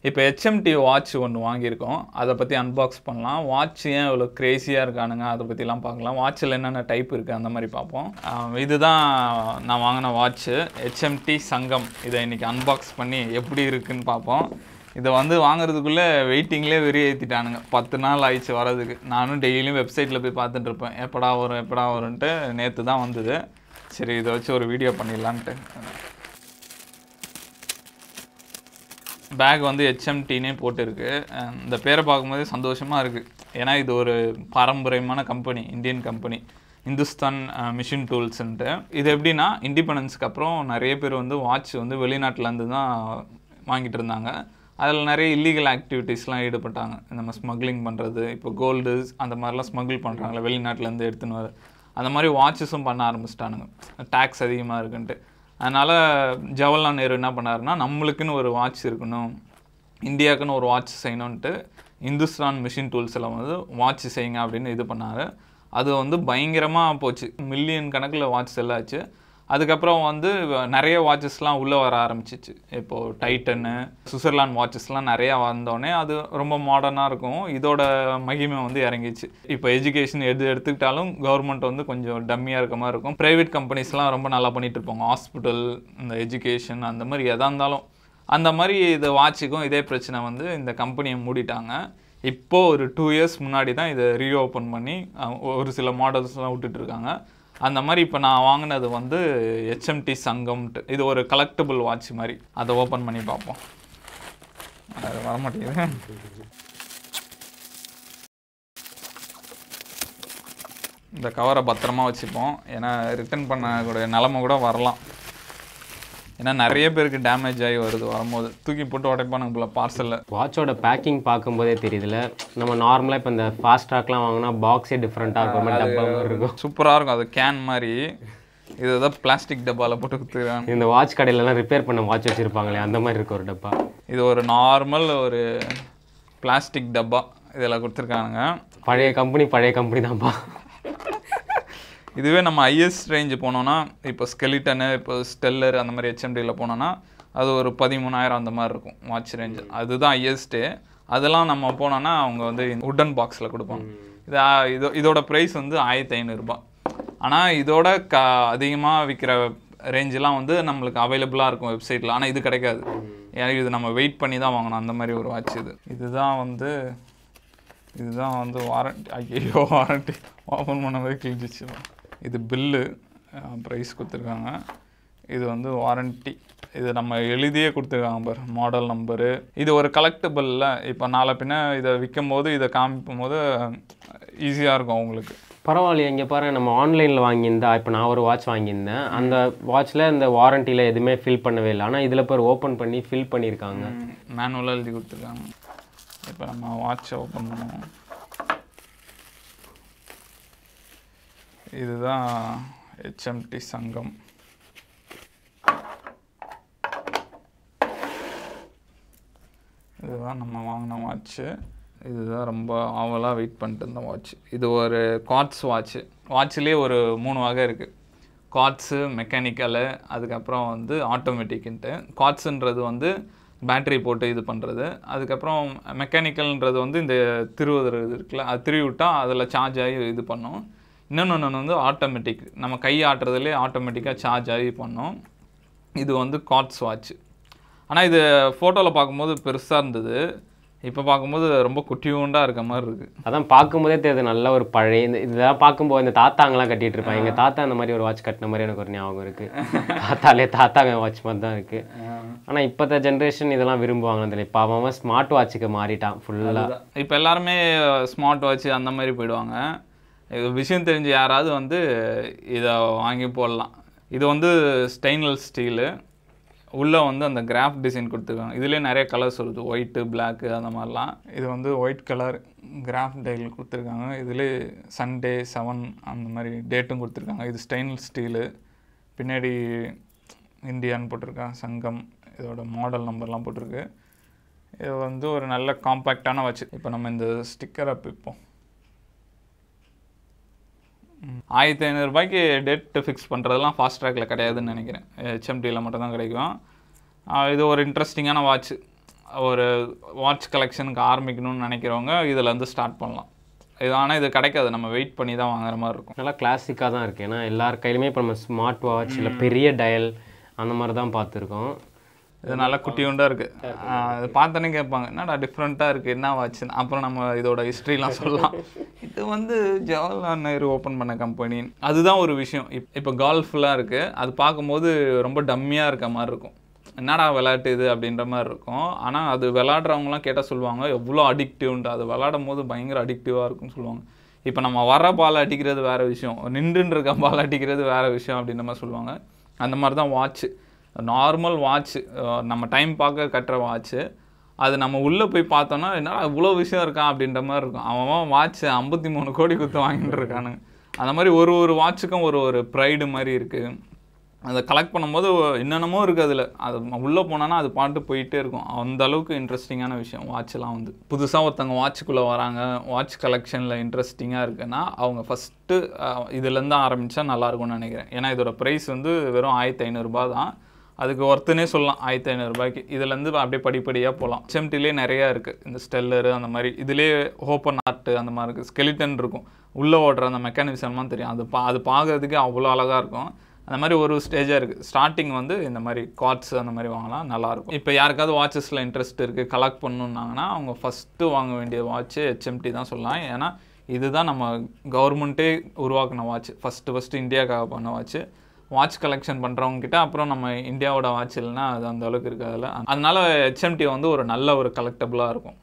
இப்போ HMT watch ஒன்று வாங்கியிருக்கோம் அதை பற்றி அன்பாக்ஸ் பண்ணலாம் வாட்ச் ஏன் இவ்வளோ க்ரேஸியாக இருக்கானுங்க அதை பற்றிலாம் பார்க்கலாம் வாட்சில் என்னென்ன டைப் இருக்குது அந்த மாதிரி பார்ப்போம் ஆஹ் இதுதான் நான் வாங்கின வாட்ச்சு ஹெச்எம்டி சங்கம் இதை இன்றைக்கி அன்பாக்ஸ் பண்ணி எப்படி இருக்குன்னு பார்ப்போம் இதை வந்து வாங்குறதுக்குள்ளே வெயிட்டிங்லேயே வெறி ஏற்றிட்டானுங்க பத்து நாள் ஆயிடுச்சு வரதுக்கு நானும் டெய்லியும் வெப்சைட்டில் போய் பார்த்துட்டு இருப்பேன் எப்படா வரும் எப்படா வரும்ன்ட்டு நேற்று தான் வந்தது சரி இதை வச்சு ஒரு வீடியோ பண்ணிடலான்ட்டு பேக் வந்து ஹெச்எம்டினே போட்டிருக்கு அஹ் இந்த பேரை பார்க்கும்போதே சந்தோஷமாக இருக்குது ஏன்னா இது ஒரு பாரம்பரியமான company Indian company Hindustan machine டூல்ஸ்ன்ட்டு இது எப்படின்னா இண்டிபெண்டன்ஸ்க்கு அப்புறம் நிறைய பேர் வந்து வாட்ச் வந்து வெளிநாட்டிலேருந்து தான் வாங்கிட்டு இருந்தாங்க அதில் நிறைய இல்லீகல் ஆக்டிவிட்டீஸ்லாம் ஈடுபட்டாங்க நம்ம ஸ்மக்லிங் பண்ணுறது இப்போ கோல்டு அந்த மாதிரிலாம் ஸ்மகிள் பண்ணுறாங்களே வெளிநாட்டிலேருந்து எடுத்துன்னு வர அந்த மாதிரி வாட்சஸும் பண்ண ஆரம்பிச்சிட்டானுங்க டேக்ஸ் அதிகமாக இருக்குன்ட்டு அதனால் ஜவஹர்லால் நேரு என்ன பண்ணாருன்னா நம்மளுக்குன்னு ஒரு வாட்ச் இருக்கணும் இந்தியாவுக்குன்னு ஒரு வாட்ச் செய்யணுன்ட்டு இந்துஸ்தான் மிஷின் டூல்ஸில் வந்து வாட்ச் செய்யுங்க அப்படின்னு இது பண்ணார் அது வந்து பயங்கரமாக போச்சு மில்லியன் கணக்கில் வாட்ச் செல் ஆச்சு அதுக்கப்புறம் வந்து நிறைய வாட்சஸ்லாம் உள்ளே வர ஆரம்பிச்சிச்சு இப்போது டைட்டனு சுவிட்சர்லாந்து வாட்சஸ்லாம் நிறையா வந்தோடனே அது ரொம்ப மாடர்னாக இருக்கும் இதோட மகிமை வந்து இறங்கிச்சு இப்போ எஜுகேஷன் எது எடுத்துக்கிட்டாலும் கவர்மெண்ட் வந்து கொஞ்சம் டம்மியாக இருக்க மாதிரி இருக்கும் ப்ரைவேட் கம்பெனிஸ்லாம் ரொம்ப நல்லா பண்ணிட்டு இருப்பாங்க ஹாஸ்பிட்டல் இந்த எஜுகேஷன் அந்த மாதிரி எதாக இருந்தாலும் அந்த மாதிரி இது வாட்சுக்கும் இதே பிரச்சனை வந்து இந்த கம்பெனியை மூடிட்டாங்க இப்போ ஒரு டூ இயர்ஸ் முன்னாடி தான் இதை ரீஓப்பன் பண்ணி அஹ், ஒரு சில மாடல்ஸ்லாம் விட்டுட்டு இருக்காங்க அந்த மாதிரி இப்போ நான் வாங்கினது வந்து ஹெச்எம்டி சங்கம்ட்டு இது ஒரு கலெக்டபிள் வாட்ச் மாதிரி அதை ஓப்பன் பண்ணி பார்ப்போம் அது வர மாட்டேங்குது இந்த கவரை பத்திரமா வச்சுப்போம் ஏன்னா ரிட்டர்ன் பண்ணக்கூடிய நிலமை கூட வரலாம் ஏன்னா நிறைய பேருக்கு டேமேஜ் ஆகி வருது வரும்போது தூக்கி போட்டு உடைப்பானுங்க போல பார்சலில் வாட்சோட பேக்கிங் பார்க்கும்போதே தெரியுதுல நம்ம நார்மலாக இப்போ இந்த ஃபாஸ்ட் ட்ராக்லாம் வாங்கினா பாக்ஸே டிஃப்ரெண்ட்டாக இருக்கும் ஒரு மாதிரி டப்பா மாதிரி இருக்கும் சூப்பராக இருக்கும் அது கேன் மாதிரி இது தான் பிளாஸ்டிக் டப்பாவில் போட்டு கொடுத்துருக்காங்க இந்த வாட்ச் கடையிலலாம் ரிப்பேர் பண்ண வாட்ச் வச்சுருப்பாங்களே அந்த மாதிரி இருக்கு ஒரு டப்பா இது ஒரு நார்மல் ஒரு பிளாஸ்டிக் டப்பா இதில் கொடுத்துருக்கானுங்க பழைய கம்பெனி பழைய கம்பெனி தான்ப்பா இதுவே நம்ம ஐஎஸ் ரேஞ்சு போனோம்னா இப்போ ஸ்கெலிட்டனு இப்போ ஸ்டெல்லர் அந்த மாதிரி ஹெச்எம்டியில் போனோம்னா அது ஒரு பதிமூணாயிரம் அந்த மாதிரி இருக்கும் வாட்ச் ரேஞ்சு அதுதான் ஹையஸ்ட்டு அதெல்லாம் நம்ம போனோம்னா அவங்க வந்து உட்டன் பாக்ஸில் கொடுப்பாங்க இது ஆ- இதோ இதோட ப்ரைஸ் வந்து ஆயிரத்தி ஐநூறுரூபா ஆனால் இதோட க அதிகமாக விற்கிற ரேஞ்செலாம் வந்து நம்மளுக்கு அவைலபிளாக இருக்கும் வெப்சைட்டில் ஆனால் இது கிடைக்காது ஏன்னா இது நம்ம வெயிட் பண்ணி தான் வாங்கணும் அந்த மாதிரி ஒரு வாட்ச் இது இதுதான் வந்து இதுதான் வந்து வாரண்டி ஐயோ வாரண்டி ஓப்பன் பண்ணவே கிழிச்சிச்சு இது பில்லு ப்ரைஸ் கொடுத்துருக்காங்க இது வந்து வாரண்டி இது நம்ம எழுதியே கொடுத்துருக்காங்க பாரு மாடல் நம்பரு இது ஒரு கலெக்டபிளில் இப்போ நாளை பின்ன இதை விற்கும் போது இதை காமிக்கும் போது ஈஸியாக இருக்கும் அவங்களுக்கு பரவாயில்லையே இங்கே பாருங்க நம்ம ஆன்லைனில் வாங்கியிருந்தா இப்போ நான் ஒரு வாட்ச் வாங்கியிருந்தேன் அந்த வாட்ச்சில் இந்த வாரண்டியில் எதுவுமே ஃபில் பண்ணவே இல்லை ஆனால் இதில் பேர் ஓப்பன் பண்ணி ஃபில் பண்ணியிருக்காங்க மேனுவலாக எழுதி கொடுத்துருக்காங்க இப்போ நம்ம வாட்சை ஓப்பன் பண்ணுவோம் இதுதான் ஹெச்எம்டி சங்கம் இதுதான் நம்ம வாங்கின வாட்ச்சு இதுதான் ரொம்ப ஆவலாக வெயிட் பண்ணிட்டு இருந்த வாட்ச் இது ஒரு காட்ஸ் வாட்ச்சு வாட்ச்லேயே ஒரு மூணு வகை இருக்குது காட்ஸு மெக்கானிக்கலு அதுக்கப்புறம் வந்து ஆட்டோமேட்டிக்குன்ட்டு காட்ஸுன்றது வந்து பேட்டரி போட்டு இது பண்ணுறது அதுக்கப்புறம் மெக்கானிக்கல்ன்றது வந்து இந்த திருவுதர் இது இருக்குல்ல அது திருவி விட்டால் அதில் சார்ஜ் ஆகி இது பண்ணும் இன்னொன்று ஒன்று வந்து ஆட்டோமேட்டிக் நம்ம கை ஆட்டுறதுலேயே ஆட்டோமேட்டிக்காக சார்ஜ் ஆகி பண்ணும் இது வந்து காட்ஸ் வாட்ச் ஆனால் இது ஃபோட்டோவில் பார்க்கும்போது பெருசாக இருந்தது இப்போ பார்க்கும்போது ரொம்ப குட்டியூண்டாக இருக்க மாதிரி இருக்குது அதான் பார்க்கும்போதே தெரியுது நல்ல ஒரு பழைய இந்த இதெல்லாம் பார்க்கும்போது இந்த தாத்தாங்கலாம் கட்டிட்டு இருப்பாங்க எங்கள் தாத்தா அந்த மாதிரி ஒரு வாட்ச் கட்டின மாதிரி எனக்கு ஒரு ஞாபகம் இருக்கு தாத்தாலே தாத்தாங்க வாட்ச் மாதிரி தான் இருக்கு ஆனால் இப்போத்த ஜென்ரேஷன் இதெல்லாம் விரும்புவாங்க தெரியல இப்போ அவன் அவன் ஸ்மார்ட் வாட்சுக்கு மாறிட்டான் ஃபுல்லாக இப்போ எல்லாருமே ஸ்மார்ட் வாட்ச் அந்த மாதிரி போயிடுவாங்க இது விஷயம் தெரிஞ்ச யாராவது வந்து இதை வாங்கி போடலாம் இது வந்து ஸ்டெயின்லெஸ் ஸ்டீலு உள்ளே வந்து அந்த கிராஃப் டிசைன் கொடுத்துருக்காங்க இதுலேயே நிறைய கலர்ஸ் வருது ஒயிட்டு பிளாக்கு அந்த மாதிரிலாம் இது வந்து ஒயிட் கலர் கிராஃப் டைல் கொடுத்துருக்காங்க இதுலேயே சண்டே செவன் அந்த மாதிரி டேட்டும் கொடுத்துருக்காங்க இது ஸ்டெயின்லெஸ் ஸ்டீலு பின்னாடி இந்தியான்னு போட்டிருக்காங்க சங்கம் இதோட மாடல் நம்பர்லாம் போட்டிருக்கு இது வந்து ஒரு நல்ல காம்பேக்டான வச்சு இப்போ நம்ம இந்த ஸ்டிக்கரை பிப்போம் ஆயிரத்தி ஐநூறுரூபாய்க்கு டேட் ஃபிக்ஸ் பண்ணுறதுலாம் ஃபாஸ்ட் ட்ராக்கில் கிடையாதுன்னு நினைக்கிறேன் ஹெச்எம்டியில் மட்டும்தான் கிடைக்கும் ஆஹ் இது ஒரு இன்ட்ரெஸ்டிங்கான வாட்ச் ஒரு வாட்ச் கலெக்ஷனுக்கு ஆரம்பிக்கணும்னு நினைக்கிறவங்க இதில் இருந்து ஸ்டார்ட் பண்ணலாம் இது ஆனால் இது கிடைக்காது நம்ம வெயிட் பண்ணி தான் வாங்குற மாதிரி இருக்கும் நல்லா கிளாசிக்காக தான் இருக்குது ஏன்னா எல்லார் கையிலுமே இப்போ நம்ம ஸ்மார்ட் வாட்ச் இல்லை பெரிய டயல் அந்த மாதிரி தான் பார்த்துருக்கோம் இது நல்லா குட்டியுண்டா இருக்கு ஆஹ் இது பார்த்தோன்னே கேட்பாங்க என்னடா டிஃப்ரெண்ட்டாக இருக்கு என்ன வாட்சுன்னு அப்புறம் நம்ம இதோட ஹிஸ்ட்ரிலாம் சொல்லலாம் இது வந்து ஜவஹர்லால் நேரு ஓப்பன் பண்ண கம்பெனி அதுதான் ஒரு விஷயம் இப் இப்போ கால்ஃப்லாம் இருக்கு அது பார்க்கும்போது ரொம்ப டம்மியாக இருக்க மாதிரி இருக்கும் என்னடா விளையாட்டு இது அப்படின்ற மாதிரி இருக்கும் ஆனால் அது விளையாடுறவங்களாம் கேட்டால் சொல்லுவாங்க எவ்வளோ அடிக்டிவ்ன்ட்டு அது விளையாடும் போது பயங்கர அடிக்டிவாக இருக்கும்னு சொல்லுவாங்க இப்போ நம்ம வர பால் அடிக்கிறது வேற விஷயம் நின்றுன்னு இருக்க பால் அடிக்கிறது வேற விஷயம் அப்படின்ற மாதிரி சொல்லுவாங்க அந்த மாதிரி தான் வாட்ச் நார்மல் வாட்ச் நம்ம டைம் பார்க்க கட்டுற வாட்ச்சு அது நம்ம உள்ளே போய் பார்த்தோன்னா என்னடா இவ்வளோ விஷயம் இருக்கான் அப்படின்ற மாதிரி இருக்கும் அவன் வாட்ச் ஐம்பத்தி மூணு கோடி கொடுத்து வாங்கிட்டு இருக்கானுங்க அந்த மாதிரி ஒரு ஒரு வாட்சுக்கும் ஒரு ஒரு ப்ரைடு மாதிரி இருக்குது அதை கலெக்ட் பண்ணும்போது என்னென்னமோ இருக்குது அதில் அது உள்ளே போனோன்னா அது பாட்டு போயிட்டே இருக்கும் அந்த அளவுக்கு இன்ட்ரெஸ்டிங்கான விஷயம் வாட்ச்லாம் வந்து புதுசாக ஒருத்தவங்க வாட்சுக்குள்ளே வராங்க வாட்ச் கலெக்ஷனில் இன்ட்ரெஸ்டிங்காக இருக்குன்னா அவங்க ஃபஸ்ட்டு இதுலேருந்து ஆரம்பித்தா நல்லாயிருக்கும்னு நினைக்கிறேன் ஏன்னா இதோட ப்ரைஸ் வந்து வெறும் ஆயிரத்தி ஐநூறுரூபா தான் அதுக்கு ஒர்த்துனே சொல்லலாம் ஆயிரத்தி ஐநூறுரூபாய்க்கு இதுலேருந்து அப்படியே படிப்படியாக போகலாம் ஹெச்எம்டிலே நிறையா இருக்குது இந்த ஸ்டெல்லரு அந்த மாதிரி இதுலேயே ஓப்பன் ஆர்ட் அந்த மாதிரி இருக்குது ஸ்கெலிட்டன் இருக்கும் உள்ளே ஓடுற அந்த மெக்கானிசம்லாம் தெரியும் அது பா அது பார்க்கறதுக்கே அவ்வளோ அழகாக இருக்கும் அந்த மாதிரி ஒரு ஸ்டேஜாக இருக்குது ஸ்டார்டிங் வந்து இந்த மாதிரி கார்ட்ஸ் அந்த மாதிரி வாங்கலாம் நல்லாயிருக்கும் இப்போ யாருக்காவது வாட்சஸில் இன்ட்ரெஸ்ட் இருக்குது கலெக்ட் பண்ணணுன்னாங்கன்னா அவங்க ஃபஸ்ட்டு வாங்க வேண்டிய வாட்ச்சு ஹெச்எம்டி தான் சொல்லலாம் ஏன்னா இதுதான் நம்ம கவர்மெண்ட்டே உருவாக்கின வாட்ச் ஃபஸ்ட்டு ஃபஸ்ட்டு இந்தியாவுக்காக பண்ண வாட்ச் வாட்ச் கலெக்ஷன் பண்ணுறவங்க கிட்ட அப்புறம் நம்ம இந்தியாவோட வாட்ச் இல்லைன்னா அது அந்த அளவுக்கு இருக்காதுல்ல அதனால ஹெச்எம்டி வந்து ஒரு நல்ல ஒரு கலெக்டபுளாக இருக்கும்